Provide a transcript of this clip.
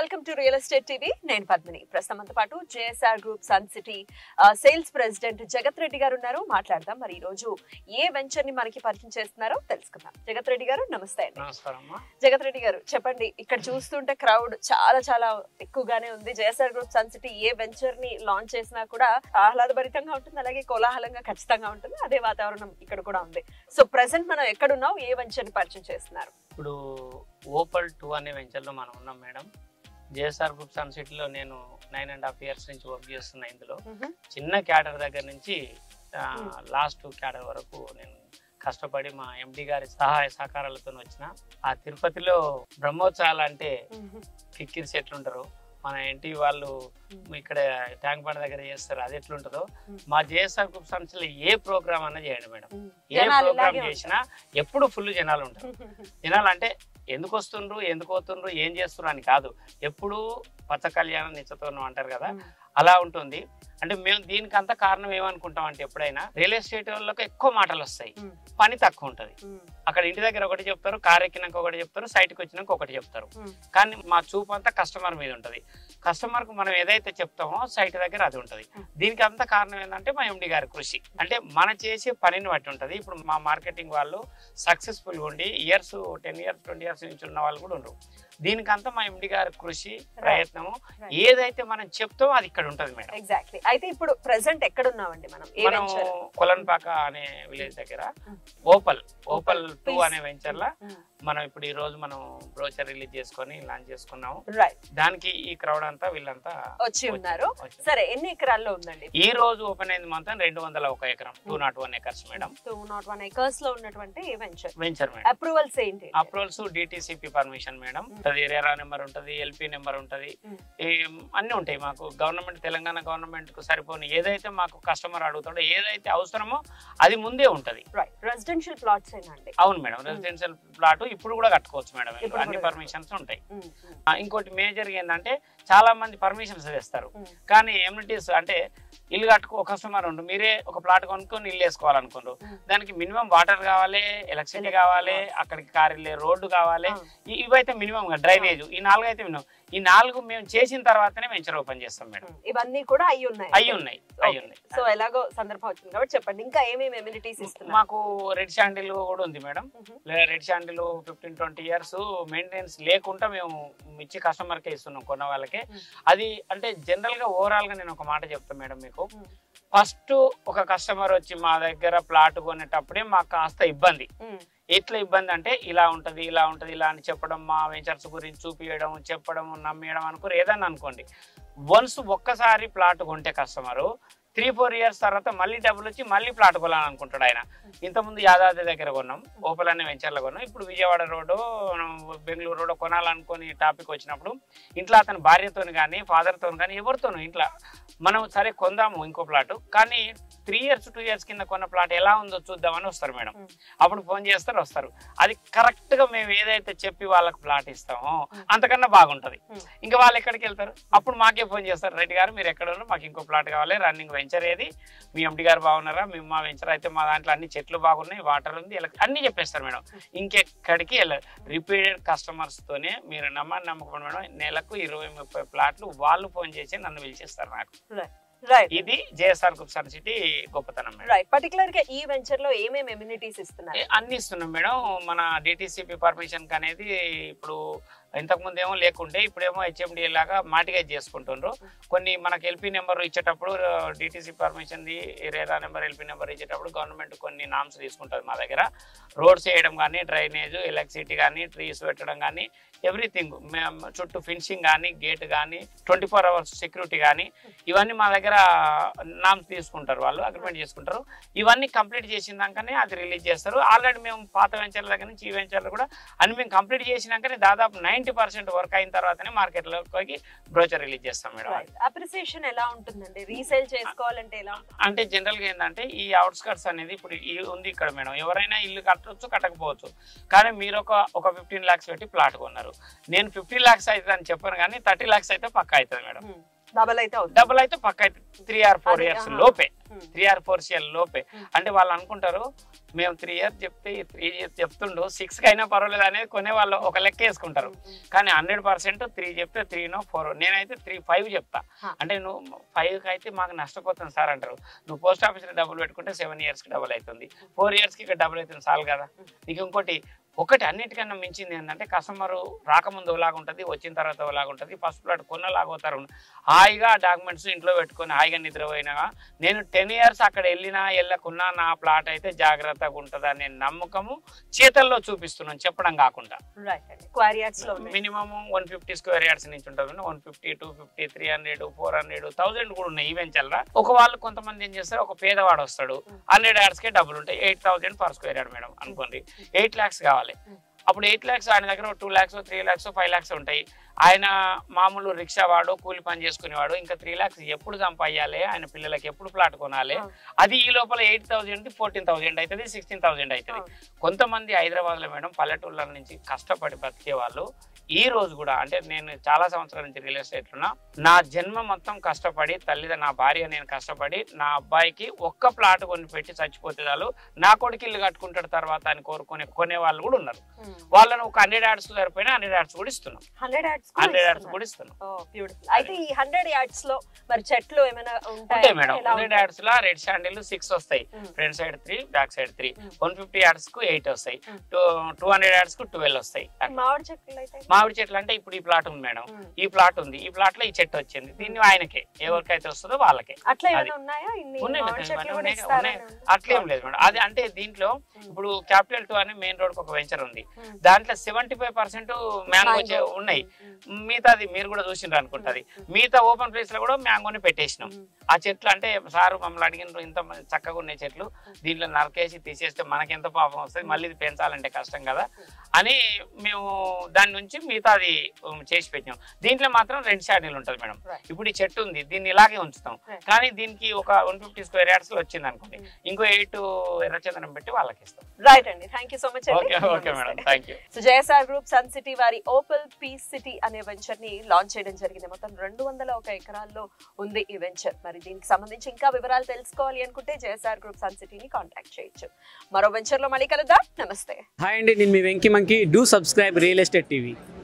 Welcome to real estate TV నేను పద్మిని ప్రస్తుతం మనతో పాటు JSR group Sun City sales president Jagat Reddy గారు ఉన్నారు మాట్లాడదాం మరి ఈ రోజు ఏ వెంచర్ ని మనకి పరిచయం చేస్తున్నారో తెలుసుకుందాం జగత్ రెడ్డి గారు నమస్తే అండి నమస్కారం అమ్మా జగత్ రెడ్డి గారు చెప్పండి ఇక్కడ చూస్తుంటే క్రౌడ్ చాలా చాలా ఎక్కువగానే ఉంది జేఎస్ఆర్ గ్రూప్ సన్ సిటీ ఏ వెంచర్ ని లాంచ్ చేసినా కూడా ఆహ్లాదభరితంగా ఉంటుంది అలాగే కోలాహలంగా ఖచ్చితంగా ఉంటుంది అదే వాతావరణం ఇక్కడ కూడా ఉంది సో ప్రెసెంట్ మనం ఎక్కడున్నాం ఏ వెంచర్ ని పరిచయం చేస్తున్నారు ఇప్పుడు ఓపల్ టూ అనే వెంచర్లో మనం ఉన్నాం మేడం జేఎస్ఆర్ గ్రూప్ సన్ సిటీలో నేను నైన్ అండ్ హాఫ్ ఇయర్స్ నుంచి వర్క్ చేస్తున్నా ఇందులో చిన్న క్యాడర్ దగ్గర నుంచి Hmm. లాస్ట్ క్యాడర్ వరకు నేను కష్టపడి మా ఎండి గారి సహాయ సహకారాలతో వచ్చిన ఆ తిరుపతిలో బ్రహ్మోత్సవాలు అంటే కిక్కిరిసి ఎట్లుంటారు మన ఎన్టీ వాళ్ళు ఇక్కడ ట్యాంక్ బండ్ దగ్గర చేస్తారు అది ఎట్లుంటుందో Hmm. మా జేఎస్ఆర్ గ్రూప్ సంస్థలో ఏ ప్రోగ్రామ్ అన్నా చేయండి మేడం ఏ జనాలు ప్రోగ్రామ్ ఇలాగే చేసినా ఎప్పుడు ఫుల్ జనాలు ఉంటారు జనాలు అంటే ఎందుకు వస్తుండ్రు ఎందుకు పోతుండ్రు ఏం చేస్తుండ్రు అని కాదు ఎప్పుడు పచ్చ కళ్యాణం నిచ్చతోనం అంటారు కదా అలా ఉంటుంది అంటే మేము దీనికి అంత కారణం ఏమనుకుంటాం అంటే ఎప్పుడైనా రియల్ ఎస్టేట్ వాళ్ళకి ఎక్కువ మాటలు వస్తాయి Hmm. పని తక్కువ ఉంటుంది అక్కడ ఇంటి దగ్గర ఒకటి చెప్తారు కార్ ఎక్కినాక ఒకటి చెప్తారు సైట్కి వచ్చినాక ఒకటి చెప్తారు Hmm. కానీ మా చూపు అంతా కస్టమర్ మీద ఉంటుంది కస్టమర్కు మనం ఏదైతే చెప్తామో సైట్ దగ్గర అది ఉంటుంది Hmm. దీనికి అంత కారణం ఏంటంటే మా ఎండి గారి కృషి అంటే మన చేసే పనిని బట్టి ఉంటుంది ఇప్పుడు మా మార్కెటింగ్ వాళ్ళు సక్సెస్ఫుల్ ఉండి years ten years twenty years నుంచి ఉన్న వాళ్ళు కూడా ఉండరు దీనికంతా మా ఎండి గారి కృషి ప్రయత్నము Right. ఏదైతే మనం చెప్తామో అది ఇక్కడ ఉంటుంది మేడం ఎగ్జాక్ట్లీ అయితే ఇప్పుడు ప్రెసెంట్ ఎక్కడ ఉన్నామండి మనం ఏ మనం వెంచర్ కొలన్పాక అనే విలేజ్ దగ్గర Hmm. Opal Opal two Please. అనే వెంచర్ లా మనం ఇప్పుడు ఈ రోజు మనం బ్రోచర్ రిలీజ్ చేసుకొని లాంచ్ చేసుకున్నాము రైట్ దానికి ఈ క్రౌడ్ అంతా వీళ్ళంతా వచ్చి ఉన్నారు వచ్చారు. సరే ఎన్ని ఎకరాల్లో ఉందండి ఈ రోజు ఓపెన్ అయింది మొత్తం రెండు వందల ఒక ఎకరం two naught one acres madam two naught one acres లో ఉన్నటువంటి ఏ వెంచర్ వెంచర్ మేడం అప్రూవల్స్ ఏంటి అప్రూవల్స్ డిటిసిపి పర్మిషన్ మేడం అది రేరా నెంబర్ ఉంటది ఎల్పి నెంబర్ ఉంటది Hmm. ఈ అన్ని ఉంటాయి మాకు గవర్నమెంట్ తెలంగాణ గవర్నమెంట్ కు సరిపోని ఏదైతే మాకు కస్టమర్ అడుగుతాడో ఏదైతే అవసరమో అది ముందే ఉంటది రైట్ రెసిడెన్షియల్ ప్లాట్స్ ఏనండి అవును మేడం రెసిడెన్షియల్ ప్లాట్ ఇప్పుడు కూడా కట్టుకోవచ్చు మేడం ఇప్పుడు అన్ని కూడా పర్మిషన్స్ ఉంటాయి ఆ, ఇంకోటి మేజర్ ఏంటంటే చాలా మంది పర్మిషన్స్ తెస్తారు Hmm. కానీ ఎమ్యూనిటీస్ అంటే ఇల్లు కట్టుకో కస్టమర్ ఉండు మీరే ఒక ప్లాట్ కొనుక్కొని ఇల్లు వేసుకోవాలనుకుంటారు Hmm. దానికి మినిమం వాటర్ కావాలి ఎలక్ట్రిసిటీ కావాలి అక్కడికి కారిల్లే రోడ్డు కావాలి ఇ- ఇవైతే మినిమం డ్రైనేజ్ ఈ నాలుగు అయితే మినిమం ఈ నాలుగు మేము చేసిన తర్వాతనే వెంచర్ ఓపెన్ చేస్తాం మేడం ఇవన్నీ కూడా అయి ఉన్నాయి అయి ఉన్నాయి అయి ఉన్నాయి సో ఎలాగో సందర్భం వచ్చింది కాబట్టి చెప్పండి ఇంకా ఏమేమి ఎమ్యూనిటీస్ ఇస్తున్నారు మాకు రెడ్ శాండిల్ కూడా ఉంది madam Mhm. Red sandal fifteen twenty years maintenance లేకుండా మేము ఇచ్చి కస్టమర్కే ఇస్తున్నాం కొన్న వాళ్ళకే Hmm. అది అంటే జనరల్ గా ఓవరాల్ గా నేను ఒక మాట చెప్తాను మేడం మీకు Hmm. ఫస్ట్ ఒక కస్టమర్ వచ్చి మా దగ్గర ప్లాట్ కొనేటప్పుడే మాకు కాస్త ఇబ్బంది Mm. ఎట్లా ఇబ్బంది అంటే ఇలా ఉంటది ఇలా ఉంటది ఇలా అని చెప్పడం మా వెంచర్స్ గురించి చూపించడం చెప్పడం నమ్మేయడం అనుకోరు ఏదన్నా అనుకోండి వన్స్ ఒక్కసారి ప్లాట్ కొంటే కస్టమరు త్రీ ఫోర్ ఇయర్స్ తర్వాత మళ్ళీ డబ్బులు వచ్చి మళ్ళీ ప్లాట్ కొనాలని అనుకుంటాడు ఆయన ఇంతకుముందు యాదాద్రి దగ్గర కొన్నాం ఓపెల్ అనే వెంచర్లో కొన్నాం ఇప్పుడు విజయవాడ రోడ్డు బెంగళూరు రోడ్డు కొనాలనుకుని టాపిక్ వచ్చినప్పుడు ఇంట్లో అతని భార్యతో కానీ ఫాదర్తో కానీ ఎవరితోనూ ఇంట్లో మనం సరే కొందాము ఇంకో ప్లాట్ కానీ త్రీ ఇయర్స్ టూ ఇయర్స్ కింద కొన్న ప్లాట్ ఎలా ఉందో చూద్దామని వస్తారు మేడం Hmm. అప్పుడు ఫోన్ చేస్తారు వస్తారు అది కరెక్ట్ గా మేము ఏదైతే చెప్పి వాళ్ళకి ప్లాట్ ఇస్తామో అంతకన్నా బాగుంటది Hmm. ఇంకా వాళ్ళు ఎక్కడికి వెళ్తారు అప్పుడు మాకే ఫోన్ చేస్తారు రెడ్డి గారు మీరు ఎక్కడ ఉన్నారు మాకు ఇంకో ప్లాట్ కావాలి రన్నింగ్ వెంచర్ ఏది మీ ఎండి గారు బాగున్నారా మేము మా వెంచర్ అయితే మా దాంట్లో అన్ని చెట్లు బాగున్నాయి వాటర్ ఉంది ఇలా అన్ని చెప్పేస్తారు మేడం ఇంకెక్కడికి వెళ్ళారు రిపీటెడ్ కస్టమర్స్ తోనే మీరు నమ్మని నమ్మకం మేడం నెలకు ఇరవై ముప్పై ప్లాట్లు వాళ్ళు ఫోన్ చేసి నన్ను పిలిచేస్తారు నాకు రైట్ ఇది జేఎస్ఆర్ గ్రూప్ సన్ సిటీ గొప్పతనం మేడం రైట్ పర్టికులర్ గా ఈ వెంచర్ లో ఏమేమి ఎమ్యూనిటీస్ ఇస్తున్నారు ఏ- అన్ని ఇస్తున్నాం మేడం మన డిటిసిపి పర్మిషన్ అనేది ఇప్పుడు ఇంతకు ముందు ఏమో లేకుంటే ఇప్పుడేమో హెచ్ఎండి లాగా మాటిగా చేసుకుంటుండ్రు కొన్ని మనకి ఎల్పి నెంబర్ ఇచ్చేటప్పుడు DTC permission RERA number LP number ఇచ్చేటప్పుడు గవర్నమెంట్ కొన్ని నామ్స్ తీసుకుంటుంది మా దగ్గర రోడ్స్ వేయడం కానీ డ్రైనేజ్ ఎలక్ట్రిసిటీ కానీ ట్రీస్ పెట్టడం కానీ ఎవ్రీథింగ్ చుట్టూ ఫినిషింగ్ కానీ గేట్ కానీ ట్వంటీ ఫోర్ అవర్స్ సెక్యూరిటీ కానీ ఇవన్నీ మా దగ్గర నామ్స్ తీసుకుంటారు వాళ్ళు అగ్రిమెంట్ చేసుకుంటారు ఇవన్నీ కంప్లీట్ చేసిన దాకానే అది రిలీజ్ చేస్తారు ఆల్రెడీ మేము పాత వెంచర్ల దగ్గర నుంచి ఈ వెంచర్లు కూడా అన్ని మేము కంప్లీట్ చేసినాకనే దాదాపు నైంటీ పర్సెంట్ వర్క్ అయిన తర్వాతనే మార్కెట్లోకి బ్రోచర్ రిలీజ్ చేస్తాం మేడం అప్రిసియేషన్ ఎలా ఉంటుందండి రీసేల్ చేసుకోవాలంటే ఎలా ఉంటుంది? అంటే జనరల్ గా ఏంటంటే ఈ అవుట్స్కట్స్ అనేది ఇప్పుడు ఈ ఉంది ఇక్కడ మేడం ఎవరైనా ఇల్లు కట్టవచ్చు కట్టకపోవచ్చు కానీ మీరు ఒక ఒక ఫిఫ్టీన్ లాక్స్ పెట్టి ప్లాట్ కొన్నారు నేను ఫిఫ్టీ లాక్స్ అవుతుంది అని చెప్పాను కానీ థర్టీ లాక్స్ అయితే పక్కా అవుతుంది మేడం Hmm. డబల్ అయితే అవుతుంది డబుల్ అయితే పక్క అయితే త్రీ ఆర్ ఫోర్ అదే, ఇయర్స్ ఆహా. లోపే ఉమ్. త్రీ ఆర్ ఫోర్ ఇయర్స్ లోపే Hmm. అంటే వాళ్ళు అనుకుంటారు మేము త్రీ ఇయర్స్ చెప్తే త్రీ ఇయర్స్ చెప్తుండు సిక్స్ అయినా పర్వాలేదు అనేది కొనే వాళ్ళు ఒక లెక్క వేసుకుంటారు కానీ హండ్రెడ్ పర్సెంట్ త్రీ చెప్తే త్రీనో ఫోర్ నేనైతే త్రీ ఫైవ్ చెప్తా Huh. అంటే నువ్వు ఫైవ్కి అయితే మాకు నష్టపోతుంది సార్ అంటారు నువ్వు పోస్ట్ ఆఫీస్లో డబ్బులు పెట్టుకుంటే సెవెన్ ఇయర్స్కి డబుల్ అవుతుంది ఫోర్ ఇయర్స్కి ఇక్కడ డబుల్ అవుతుంది చాలు కదా నీకు ఇంకోటి ఒకటి అన్నిటికన్నా మించింది ఏంటంటే కస్టమర్ రాకముందు ఒకలాగా ఉంటుంది వచ్చిన తర్వాత ఒకలాగా ఉంటుంది ఫస్ట్ ప్లాట్ కొన్నలాగా అవుతారు హాయిగా డాక్యుమెంట్స్ ఇంట్లో పెట్టుకొని హాయిగా నిద్రపోయినా నేను టెన్ ఇయర్స్ అక్కడ వెళ్ళినా వెళ్ళకున్నా నా ప్లాట్ అయితే జాగ్రత్తగా ఉంటుంది అనే నమ్మకము చేతల్లో చూపిస్తున్నాను చెప్పడం కాకుండా రైట్ అండి క్వారియాట్స్ లో ఉన్నాయి minimum one fifty square yards నుంచి ఉంటుంది one fifty two fifty three hundred four hundred thousand కూడా ఉన్నాయి ఈవెన్ చల్లరా ఒక వాళ్ళు కొంతమంది ఏం చేస్తారు ఒక పేదవాడు వస్తాడు హండ్రెడ్ యార్డ్స్కే డబ్బులు ఉంటాయి eight thousand per square yard madam అనుకోండి ఎయిట్ ల్యాక్స్ కావాలి అప్పుడు ఎయిట్ ల్యాక్స్ ఆయన దగ్గర two lakhs three lakhs five lakhs ఉంటాయి ఆయన మామూలు రిక్షా వాడు కూలి పని చేసుకునేవాడు ఇంకా త్రీ ల్యాక్స్ ఎప్పుడు సంపాయాలి ఆయన పిల్లలకి ఎప్పుడు ప్లాట్ కొనాలి అవును. అది ఈ లోపల ఎయిట్ థౌసండ్ ఫోర్టీన్ థౌసండ్ అవుతుంది సిక్స్టీన్ థౌసండ్ అవుతుంది కొంతమంది హైదరాబాద్ లో మేడం పల్లెటూళ్ళ నుంచి కష్టపడి బతికే వాళ్ళు ఈ రోజు కూడా అంటే నేను చాలా సంవత్సరాల నుంచి రియల్ ఎస్టేట్ ఉన్నా నా జన్మ మొత్తం కష్టపడి తల్లిదండ్రులు నా భార్య నేను కష్టపడి నా అబ్బాయికి ఒక్క ప్లాట్ కొని పెట్టి చచ్చిపోతే చాలు నా కొడుకు ఇల్లు కట్టుకుంటాడు తర్వాత అని కోరుకునే కొనే వాళ్ళు కూడా ఉన్నారు వాళ్ళని ఒక హండ్రెడ్ యాడ్స్ సరిపోయినా హండ్రెడ్ యాడ్స్ కూడా ఇస్తున్నాం హండ్రెడ్ యాడ్స్ హండ్రెడ్ యాడ్స్ కూడా ఇస్తున్నాం బ్యూటిఫుల్ అయితే ఈ హండ్రెడ్ యాడ్స్ లో మరి చెట్లు ఏమైనా ఉంటాయి ఉంటాయి మేడం హండ్రెడ్ యాడ్స్ లో రెడ్ శాండిల్ సిక్స్ వస్తాయి Mm. Front side three back side three Mm. One fifty yards కు ఎయిట్ వస్తాయి Mm. Two two hundred yards కు ట్వెల్వ్ వస్తాయి అట్లా. మామిడి చెట్లు అయితే మామిడి చెట్లు అంటే ఇప్పుడు ఈ ప్లాట్ ఉంది మేడం ఉమ్. ఈ ప్లాట్ ఉంది ఈ ప్లాట్ లో ఈ చెట్టు వచ్చింది దీన్ని ఆయనకే ఎవరికైతే వస్తుందో వాళ్ళకే అట్లా అది. ఏమైనా ఉన్నాయా ఇన్ని ఉన్నాయి మామిడి మేడం, చెట్లు కూడా ఉన్నాయి, ఇస్తారని ఉన్నాయి. ఉంది? అట్లేం లేదు మేడం అది అంటే దీంట్లో ఇప్పుడు క్యాపిటల్ టూ అని మెయిన్ రోడ్ ఒక వెంచర్ ఉంది ఉమ్. దాంట్లో seventy five percent mango Mango. ఉన్నాయి ఉమ్. మిగతాది మీరు కూడా చూసిండ్రు అనుకుంటది మిగతా ఓపెన్ ప్లేస్ లో కూడా మ్యాంగోని పెట్టేసినాం ఉమ్. ఆ చెట్లు అంటే సారు మమ్మల్ని అడిగినారు ఇంత మంది చక్కగా ఉన్నాయి చెట్లు దీంట్లో నరకేసి తీసేస్తే మనకెంత పాపం వస్తుంది మళ్ళీ ఇది పెంచాలంటే కష్టం కదా అని మేము దాని నుంచి మిగతాది ఉమ్, చేసి పెట్టాం దీంట్లో మాత్రం రెండు షాడీలు ఉంటుంది మేడం Right. ఇప్పుడు ఈ చెట్టు ఉంది దీన్ని ఇలాగే ఉంచుతాం Right. కానీ దీనికి ఒక వన్ ఫిఫ్టీ స్క్వేర్ యార్డ్స్ లో వచ్చింది అనుకోండి Mm. ఇంకో ఎయిట్ ఎర్రచందనం పెట్టి వాళ్ళకి ఇస్తాం రైట్ అండి thank you so much okay okay madam thank you so JSR group Sun City వారి ఓపల్ పీస్ సిటీ అనే వెంచర్ ని లాంచ్ చేయడం జరిగింది మొత్తం రెండు వందల ఒక ఎకరాల్లో ఉంది ఈ వెంచర్ మరి దీనికి సంబంధించి ఇంకా వివరాలు తెలుసుకోవాలి అనుకుంటే జేఎస్ఆర్ గ్రూప్ సన్ సిటీని కాంటాక్ట్ చేయొచ్చు మరో వెంచర్ లో మళ్ళీ కలుద్దాం నమస్తే హాయ్ అండి నేను మీ Venky Monkey do subscribe real estate TV